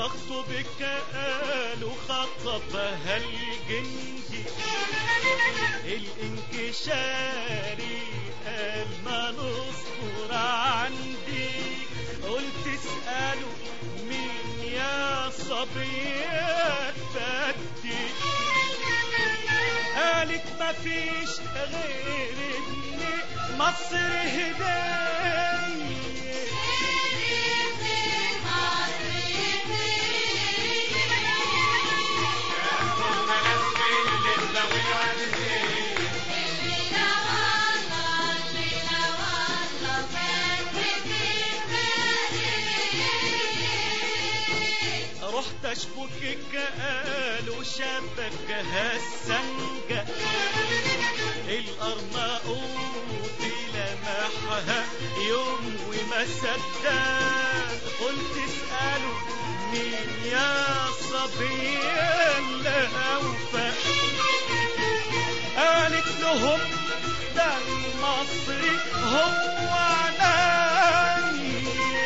مخطوبك قالوا خطبها الجندي الانكشاري قال ما نصبر عندي قلت اسأله مين يا صبية بدي قالت مفيش غير ابني مصر هدايا رحت اشبكك قالوا شبكها السنجة الأرناؤوط لمحها يوم وما صدق قلت اسألوا مين يا صبية الأوفى قالت لهم ده المصري هو عناي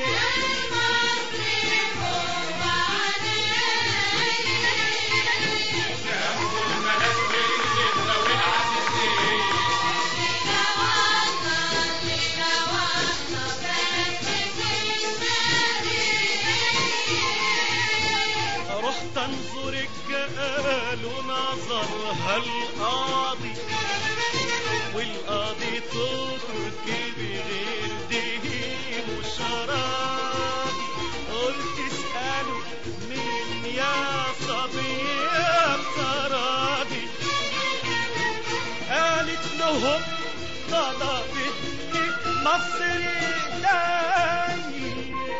رحت انظر قالوا نظرها القاضي والقاضي تركي بغير دين وشرابي قلت اسألوا مين يا صبية ترابي قالت لهم طلبتني مصري تاني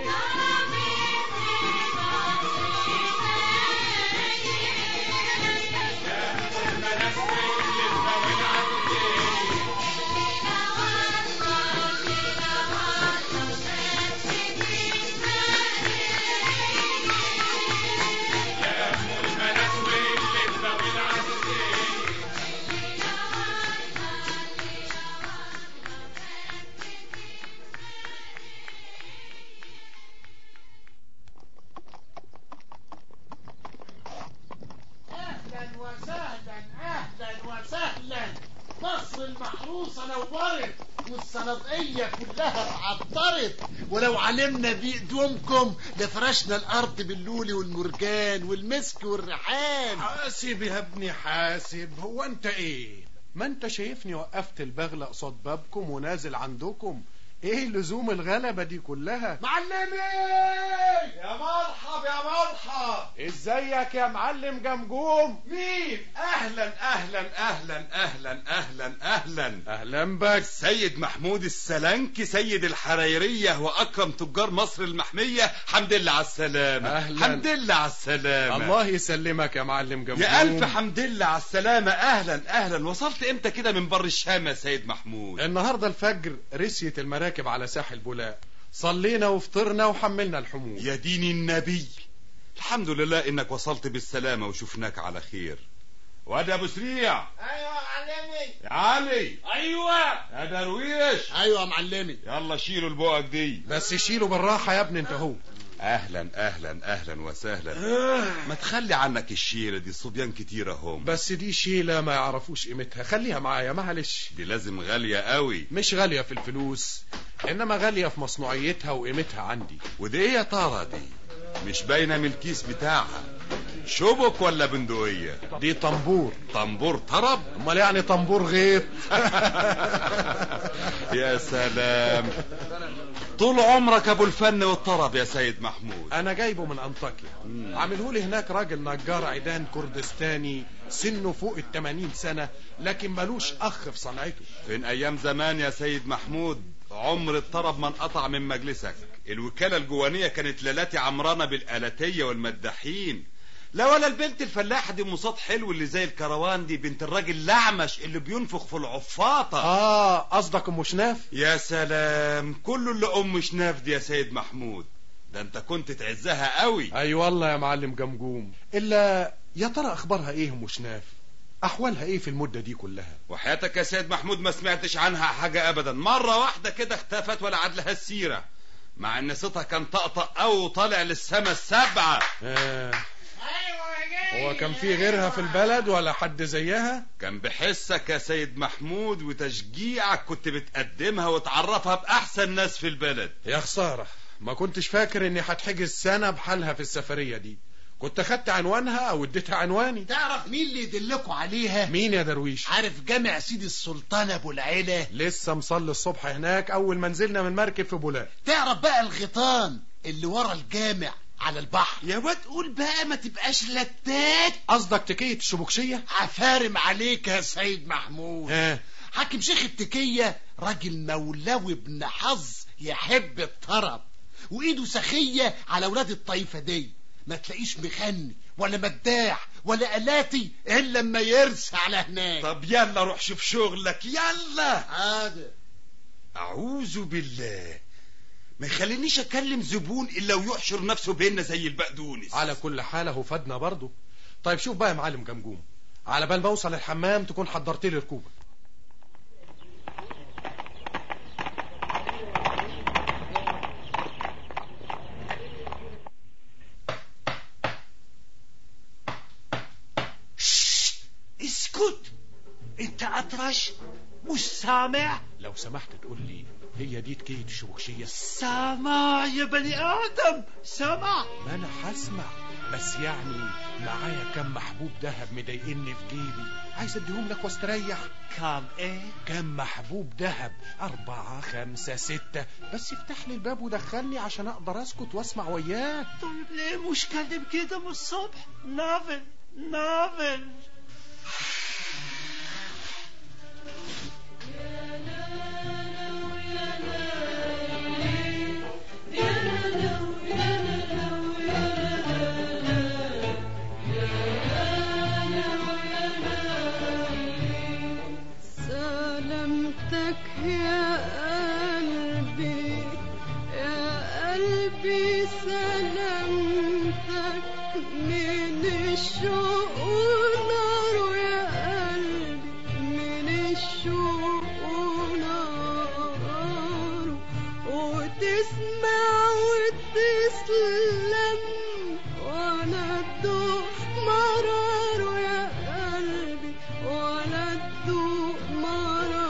اهلا وسهلا اهلا وسهلا مصر المحروسه نورت والصنادقيه كلها اتعطرت ولو علمنا بقدومكم لفرشنا الارض باللولي والمرجان والمسك والريحان حاسب يا ابني حاسب هو انت ايه ما انت شايفني وقفت البغلة قصاد بابكم ونازل عندكم ايه لزوم الغلبة دي كلها معلمي يا مرحب يا مرحب ازيك يا معلم جمجوم مين اهلا اهلا اهلا اهلا اهلا اهلا اهلا بك سيد محمود السلنكي سيد الحريرية واكرم تجار مصر المحمية حمد لله على السلامة أهلاً. حمد لله على السلامة الله يسلمك يا معلم جمجوم يا الف حمد لله على السلامة اهلا اهلا وصلت امتى كده من بر الشام يا سيد محمود النهارده الفجر رسيت المراكب على ساحل بولاق صلينا وفطرنا وحملنا الحمول يا دين النبي الحمد لله انك وصلت بالسلامة وشفناك على خير واد يا ابو سريع ايوه يا معلمي يا علي ايوه يا درويش ايوه يا معلمي يلا شيلوا البقك دي بس شيله بالراحة يا ابني انت هو اهلا اهلا اهلا وسهلا ما تخلي عنك الشيله دي صبيان كتير هم بس دي شيلة ما يعرفوش قيمتها خليها معايا معلش دي لازم غاليه قوي مش غالية في الفلوس انما غالية في مصنوعيتها وقيمتها عندي ودي ايه يا ترى دي مش باينه من الكيس بتاعها شبك ولا بندقيه دي طنبور طنبور طرب امال يعني طنبور غيط يا سلام طول عمرك ابو الفن والطرب يا سيد محمود انا جايبه من انطاكيا عامله لي هناك راجل نجار عيدان كردستاني سنه فوق التمانين سنة لكن ملوش اخ في صنعته فين ايام زمان يا سيد محمود عمر الطرب ما انقطع من مجلسك الوكالة الجوانية كانت لالاتي عمرانة بالآلاتية والمداحين لا ولا البنت الفلاحة دي ام صوت حلو اللي زي الكروان دي بنت الراجل الأعمش اللي بينفخ في العفاطة اه قصدك ام شناف يا سلام كله اللي ام شناف دي يا سيد محمود ده انت كنت تعزها قوي اي والله يا معلم جمجوم الا يا ترى اخبارها ايه ام شناف احوالها ايه في المدة دي كلها وحياتك يا سيد محمود ما سمعتش عنها حاجة ابدا مرة واحدة كده اختفت ولا عاد لها السيرة مع ان صوتها كان طقطق او طالع للسما السبعة آه. ايوه يا جاي هو كان في غيرها في البلد ولا حد زيها كان بحسك يا سيد محمود وتشجيعك كنت بتقدمها وتعرفها بأحسن ناس في البلد يا خسارة ما كنتش فاكر اني هتحجز سنة بحالها في السفرية دي كنت خدت عنوانها او اديتها عنواني تعرف مين اللي يدلكوا عليها مين يا درويش عارف جامع سيدي السلطان ابو العلا لسه مصلي الصبح هناك اول ما نزلنا من مركب في بولاق تعرف بقى الغيطان اللي ورا الجامع على البحر يا واد قول بقى ما تبقاش لتات قصدك تكية الشبكشية عفارم عليك يا سيد محمود اه حاكم شيخ التكية راجل مولوي ابن حظ يحب الطرب وايده سخية على اولاد الطائفة دي ما تلاقيش مغني ولا مداح ولا الاتي الا لما يرسى على هناك طب يلا روح شوف شغلك يلا عادي اعوذ بالله ما يخلينيش اكلم زبون الا ويحشر نفسه بيننا زي البقدونس على كل حال اهو فادنا برضه طيب شوف بقى يا معلم جمجوم على بال ما اوصل الحمام تكون حضرت لي ركوبك اسكت انت اطرش مش سامع لو سمحت تقول لي هي دي تكية الشبكشية سامع يا بني ادم سامع ما انا هسمع بس يعني معايا كم محبوب دهب مضايقني في جيبي عايز اديهم لك واستريح كام ايه كم محبوب دهب أربعة خمسة ستة بس افتح لي الباب ودخلني عشان أقدر أسكت وأسمع وياك طيب ليه مش كلم كده من الصبح نافل نافل سلامتك يا قلبي يا قلبي سلامتك من الشوق ونار يا قلبي من الشوق ونار وتسمع وتسلم وانا الدوق مرار يا قلبي وانا الدوق مرار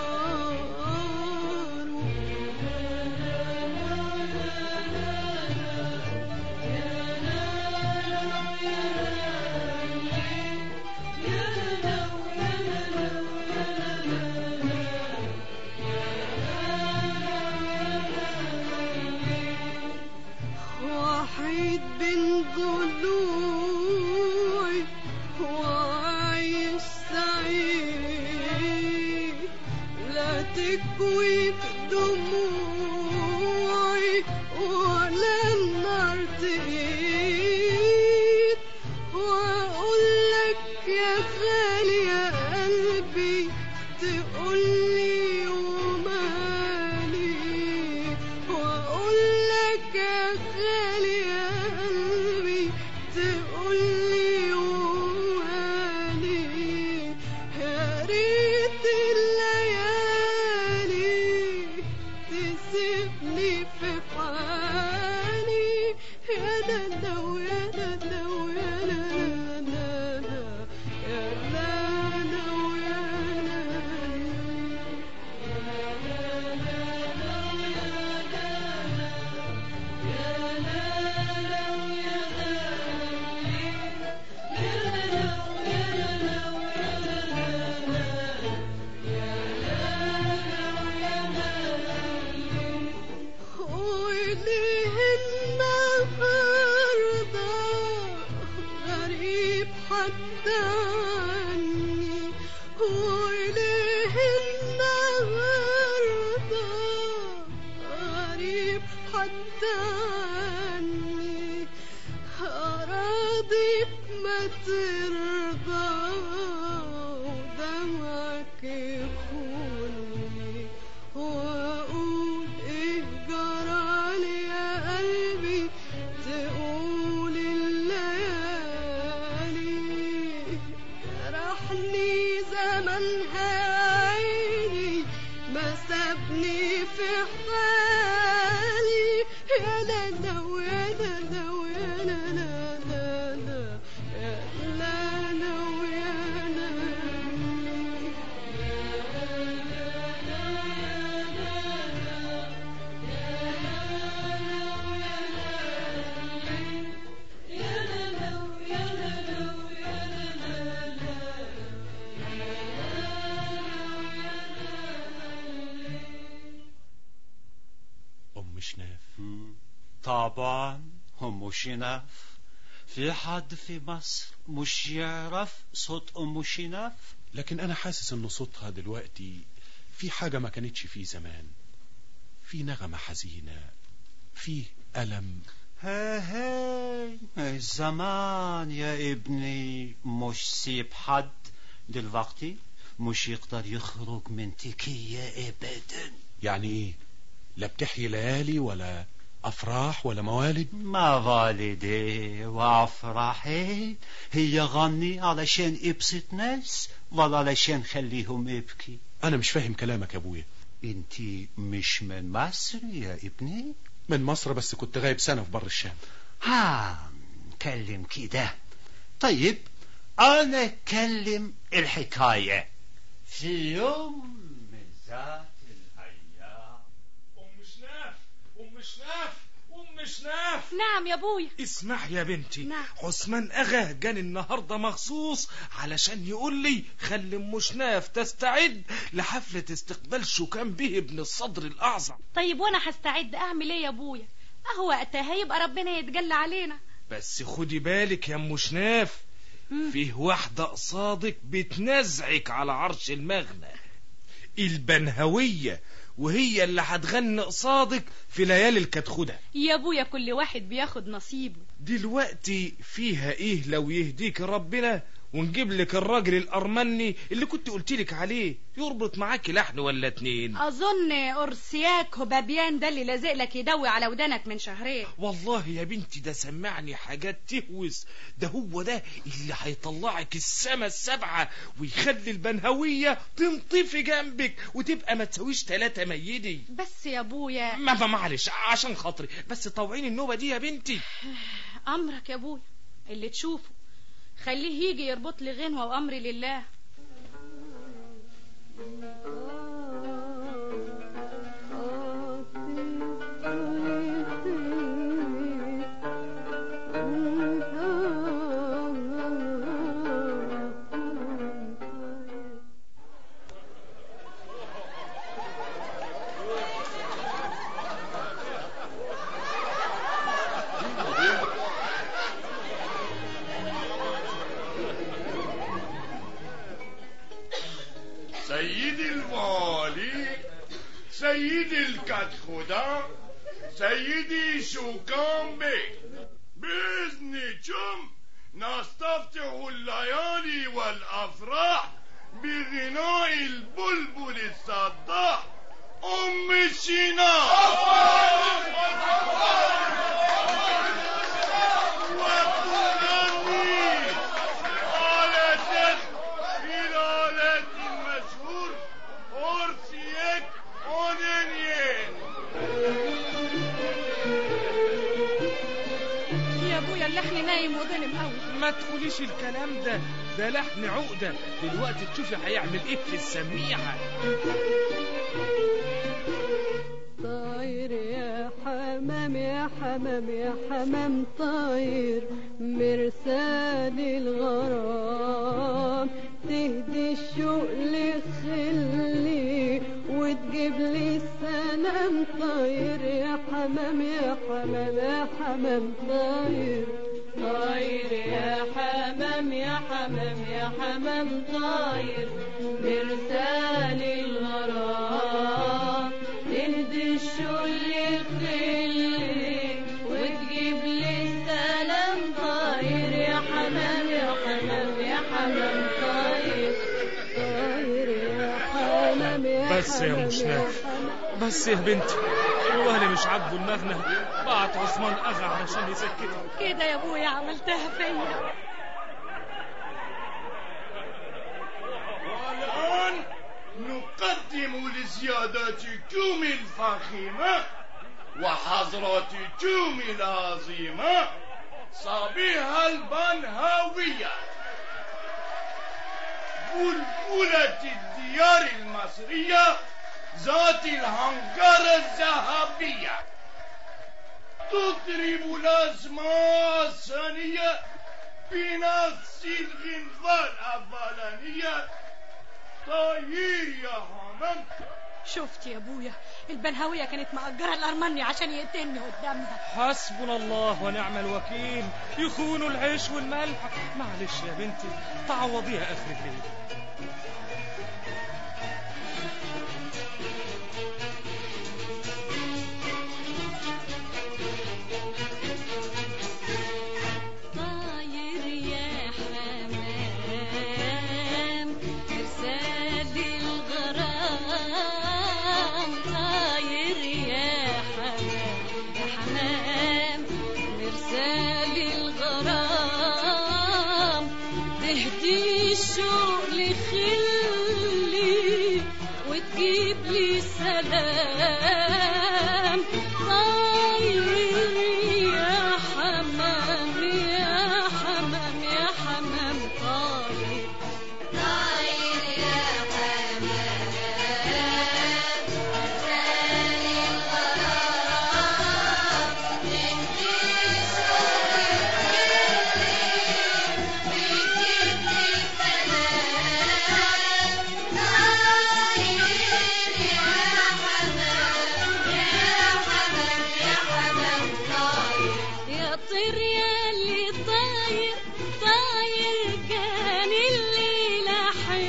وحيد بين ضلوعي وعايش سعيد لا تكوي في دموعي ولا النار تقيد واقول لك يا غالي يا قلبي تقولي ومالي واقول لك يا غالي يا قلبي تقولي ومالي يا ريت الليالي تسيبني في حالي يا لالا ويا لالا ويا لالا يا لالا ويا لالا وليه النهارده غريب حتى عني وليه النهارده غريب حتى عني أراضي ما ترضى ودمعك يخوني وأقول إيه جرالي يا قلبي تقول الليالي جرحني زمنها عيني ما سابني في حالي طبعا هم شناف في حد في مصر مش يعرف صوت ام شناف لكن انا حاسس ان صوتها دلوقتي في حاجة ما كانتش فيه زمان في نغمة حزينة فيه ألم هاي هاي الزمان يا ابني مش سيب حد دلوقتي مش يقدر يخرج من تكية ابدا يعني ايه لا بتحيي ليالي ولا افراح ولا موالد موالدي وافراحي هي غني علشان ابسط ناس ولا علشان خليهم يبكي انا مش فاهم كلامك يا ابويا انتي مش من مصر يا ابني من مصر بس كنت غايب سنة في بر الشام ها كلم كده طيب انا اتكلم الحكاية في يوم من ذات الايام ام شناف ام شناف ام شناف نعم يا ابويا اسمح يا بنتي نعم. عثمان اغا جاني النهارده مخصوص علشان يقول لي خلي ام شناف تستعد لحفله استقبال شوكان به ابن الصدر الاعظم طيب وانا هستعد اعمل ايه يا ابويا اهو وقتها هيبقى ربنا يتجلى علينا بس خدي بالك يا ام شناف فيه واحدة قصادك بتنزعك على عرش المغنى البنهوية وهي اللي هتغني قصادك في ليالي الكتخدة يا ابويا كل واحد بياخد نصيبه دلوقتي فيها ايه لو يهديك ربنا ونجيب لك الراجل الارمني اللي كنت قلت لك عليه يربط معاكي لحن ولا اتنين اظن اورسياك هبابيان ده اللي لازق لك يدوي على ودانك من شهرين والله يا بنتي ده سمعني حاجات تهوس ده هو ده اللي هيطلعك السما السبعة ويخلي البنهوية تنطفي جنبك وتبقى ما تسويش تلاتة ميدي بس يا ابويا ما ما معلش عشان خاطري بس طوعيني النوبة دي يا بنتي امرك يا ابويا اللي تشوفه خليه يجي يربط لي غنوة وامري لله سيدي الوالي سيدي الكتخدا سيدي شوكان بي بإذنكم نستفتح الليالي والأفراح بغناء البلبل الصداح أم الشناء وتغني آلة الآلة المشهور أورسيك أونينيين يا ابويا اللحن نايم وظلم قوي ما تقوليش الكلام ده ده لحن عقدة دلوقتي تشوفي هيعمل ايه في السميعة طاير يا حمام يا حمام يا حمام طاير مرسال الغرام تهدي الشوق لخلي وتجيب لي السلام طاير يا حمام يا حمام يا حمام طاير طاير يا حمام يا حمام يا حمام طاير مرسال الغرام تهدي الشل خلي وتجيب لي السلام طاير يا حمام يا حمام يا حمام طاير طاير يا حمام يا بس يا حمام مشناف. حمام. بس يا بنتي الوهلة مش عاجبه المغنى بعت عثمان اغا علشان يسكتها كده يا ابويا عملتها فيا والآن نقدم لسيادتكم الفخيمة وحضراتكم العظيمة صبيحة البنهاوية بلبلة الديار المصرية ذات الهنجرة الذهبية تطرب الأسماء الثانية بنفس الغنوة الأولانية طاير يا حمام شفت يا ابويا البنهاوية كانت مأجرة الأرمني عشان يقتلني قدامها حسبنا الله ونعم الوكيل يخونوا العيش والملح معلش يا بنتي تعوضيها اخر الليل طاير يا حمام مرسال الغرام طاير يا حمام يا حمام مرسال الغرام تهدي الشوق لخلي وتجيب لي سلام طاير يا حمام يا حمام يا حمام طاير طاير يا حمام سالي الغرام تهدي يا طير يا اللي طاير طاير كان الليلة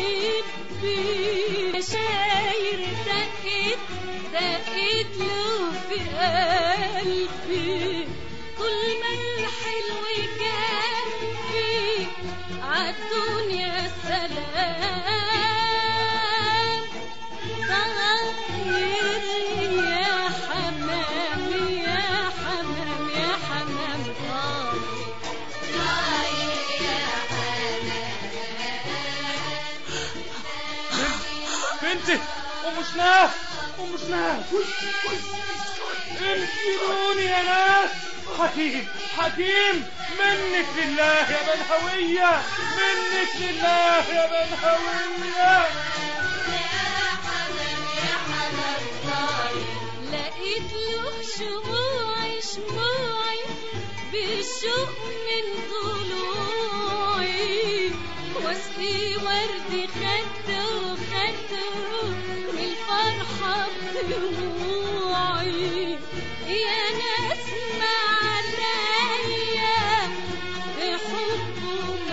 حبي شاير دقت دقت له في قلبي كل ما الحلو كان فيه عالدنيا سلام طاير يا حمام يا حمام يا حمام طاير يا بنتي ام شناف ام شناف انقذوني يا ناس حكيم حكيم منك لله يا بنهوية منك لله يا بنهوية لقيت له شموعي شموعي بالشوق من ضلوعي واسقي ورد خده خده من الفرحة بدموعي يا ناس ما عليا بحبه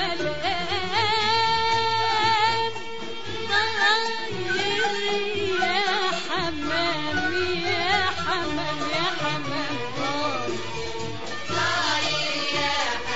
ملام طاير يا حمام يا حمام يا حمام طاير يا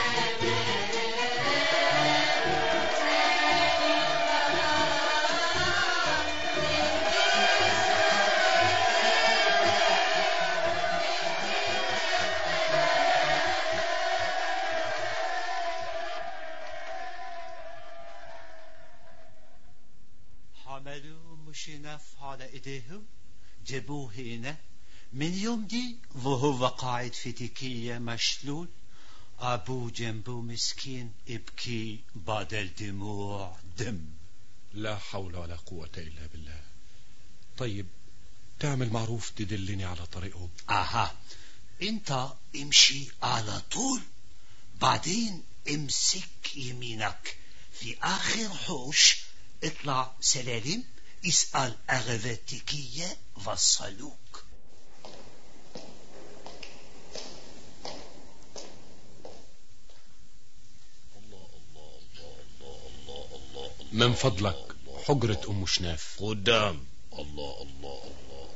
حملوا مشنف على ايديهم جابوه هنا من يوم دي وهو قاعد في تكية مشلول أبو جنبه مسكين ابكي بدل دموع دم لا حول ولا قوة إلا بالله طيب تعمل معروف تدلني على طريقهم أها انت امشي على طول بعدين امسك يمينك في آخر حوش اطلع سلالم اسأل أغذتكية وصلوك من فضلك حجرة أم شناف قدام الله الله الله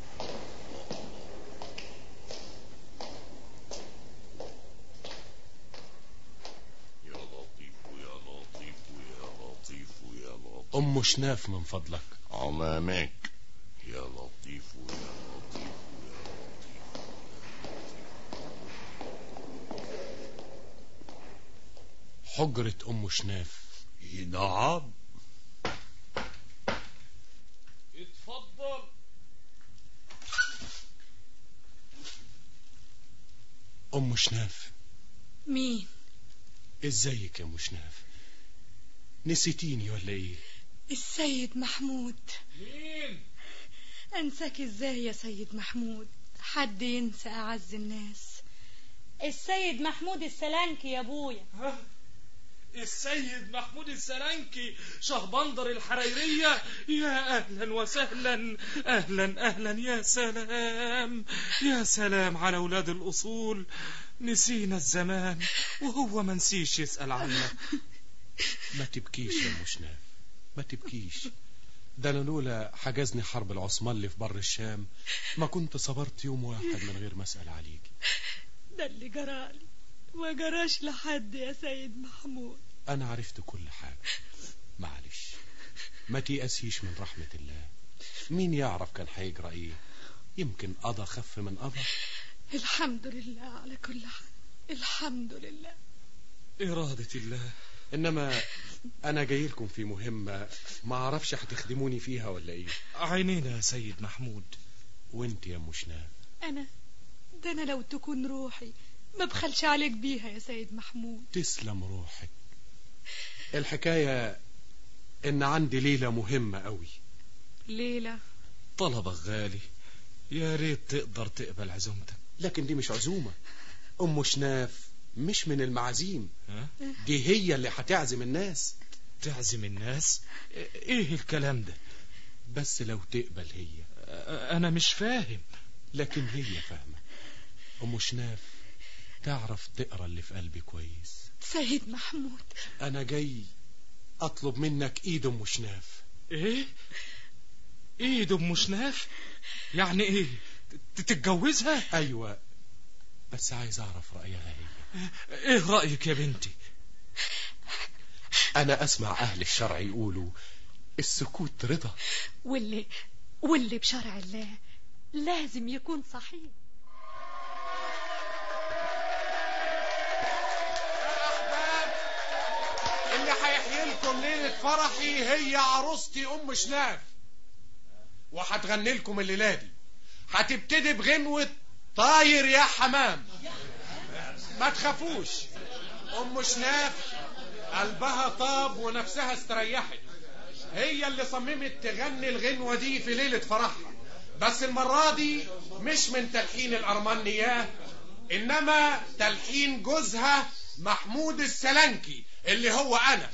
يا لطيف يا لطيف يا لطيف يا لطيف أم شناف من فضلك أمامك يا لطيف يا لطيف يا لطيف حجرة أم شناف نعم اتفضل أم شناف مين ازيك يا أم شناف نسيتيني ولا ايه السيد محمود مين انساك ازاي يا سيد محمود حد ينسى اعز الناس السيد محمود السلانكي يا ابويا السيد محمود السلنكي شهبندر الحريرية يا أهلا وسهلا أهلا أهلا يا سلام يا سلام على أولاد الأصول نسينا الزمان وهو ما نسيش يسأل عنا ما تبكيش يا ام شناف ما تبكيش ده انا لولا حجزني حرب العثمان اللي في بر الشام ما كنت صبرت يوم واحد من غير ما اسال عليكي ده اللي جرالي ما جراش لحد يا سيد محمود انا عرفت كل حاجه معلش ما تيأسيش من رحمه الله مين يعرف كان هيجرى ايه يمكن قضى خف من قضى الحمد لله على كل حال الحمد لله إرادة الله انما انا جاي لكم في مهمه ما اعرفش هتخدموني فيها ولا ايه عينينا يا سيد محمود وانت يا ام شناف أنا ده أنا لو تكون روحي ما بخلش عليك بيها يا سيد محمود تسلم روحك الحكايه ان عندي ليله مهمه قوي ليلى طلبك غالي يا ريت تقدر تقبل عزومتك لكن دي مش عزومه ام شناف مش من المعازيم ها؟ دي هي اللي هتعزم الناس تعزم الناس ايه الكلام ده بس لو تقبل هي انا مش فاهم لكن هي فاهمه ام شناف تعرف تقرا اللي في قلبي كويس سيد محمود انا جاي اطلب منك ايد ام شناف ايه ايد ام شناف يعني ايه ت- تتجوزها ايوه بس عايز اعرف رايها هي ايه رايك يا بنتي انا اسمع اهل الشرع يقولوا السكوت رضا واللي واللي بشرع الله لازم يكون صحيح اللي هيحيي لكم ليلة فرحي هي عروستي أم شناف وهتغني لكم الليلة دي هتبتدي بغنوة طاير يا حمام ما تخافوش أم شناف قلبها طاب ونفسها استريحت هي اللي صممت تغني الغنوة دي في ليلة فرحها بس المرة دي مش من تلحين الأرمنياه إنما تلحين جوزها محمود السلنكي اللي هو أنا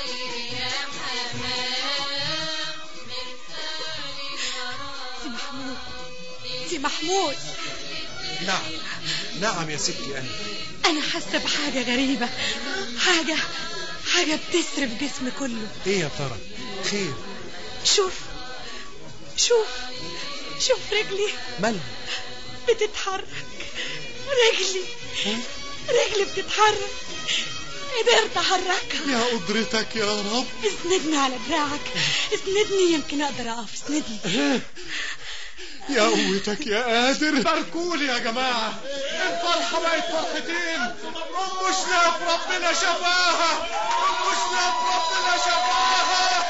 سي محمود سي محمود نعم نعم يا ستي انا أنا حاسة بحاجة غريبة حاجة حاجة بتسرب جسمي كله ايه يا ترى خير شوف شوف شوف رجلي مالها بتتحرك رجلي رجلي بتتحرك قدرت احركها يا قدرتك يا رب اسندني على دراعك اسندني يمكن اقدر اقف اسندني يا قوتك يا قادر باركولي يا جماعة الفرحة بقت فرحتين أم شناف ربنا شفاها أم شناف ربنا شفاها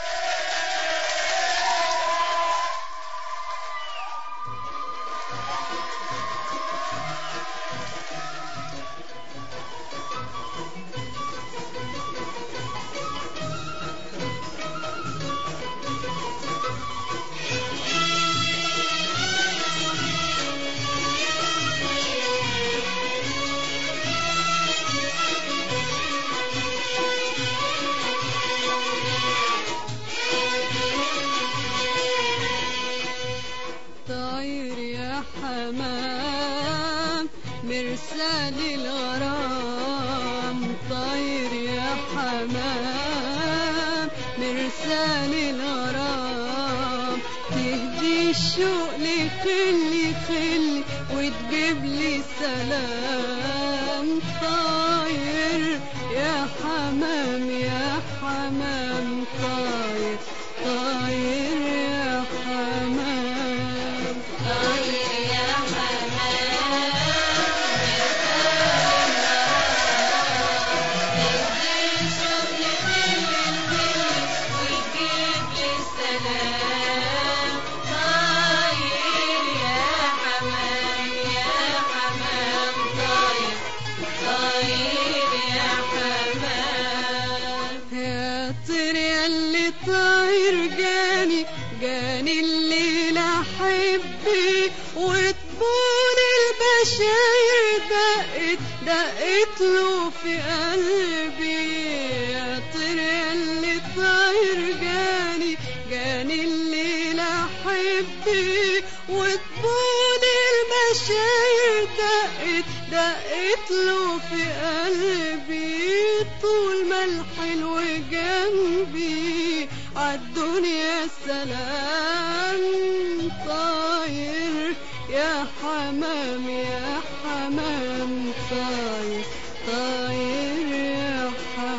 طاير يا حمام مرسال الغرام طاير يا حمام مرسال الغرام تهدي الشوق لخلي خلي وتجيب لي سلام طاير يا حمام يا حمام طاير طاير يا حمام طاير يا يا طير ياللي طاير جاني جاني الليلة حبي وطبول البشاير دقت دقت له في قلبي حبي جاني الليلة حبي وطبول المشاعر دقت دقت له في قلبي طول ما الحلو جنبي عالدنيا السلام طاير يا حمام يا حمام طاير طاير يا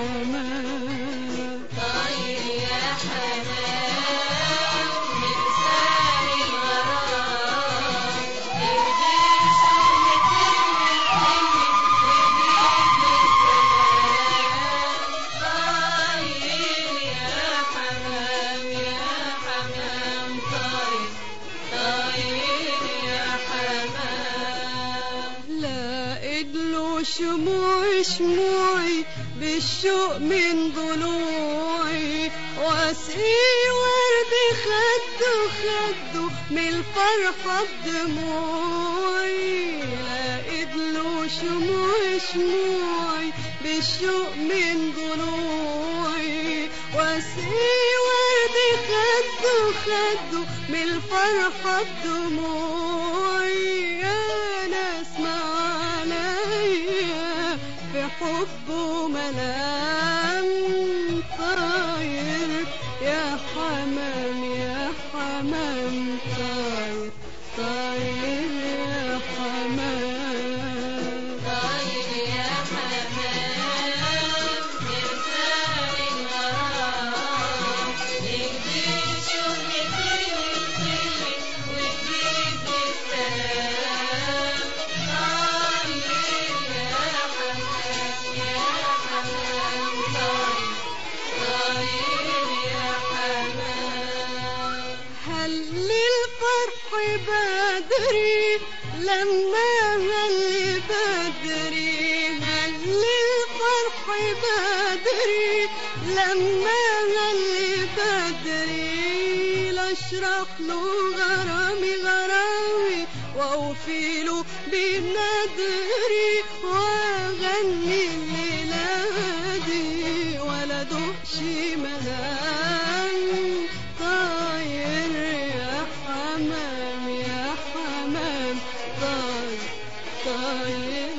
حمام طاير يا حمام من سال الغرام يهديك شغلتين طاير يا حمام يا حمام طاير طاير يا حمام لقيت له شموع شموعي بالشوق من ضلوعي واسقي ورد خده خده من الفرحة بدموعي لقيت له شموع شموعي بالشوق من ضلوعي واسقي ورد خده خده من الفرحة بدموعي يا ناس ما عليا في حبه ملام طاير يا حمام يا حمام طاير طاير يا حمام طاير يا حمام مرسال الغرام يهديك شغلتين وتخلي وتجيب السلام طاير يا حمام يا حمام طاير طاير يا حمام هل الفرح بدري لما هل بدري هل الفرح بدري لما هل بدري لاشرح له غرامي غرامي واوفي له بنادري واغني الليله دي ولا دقش ملام طاير يا حمام يا حمام طاير طاير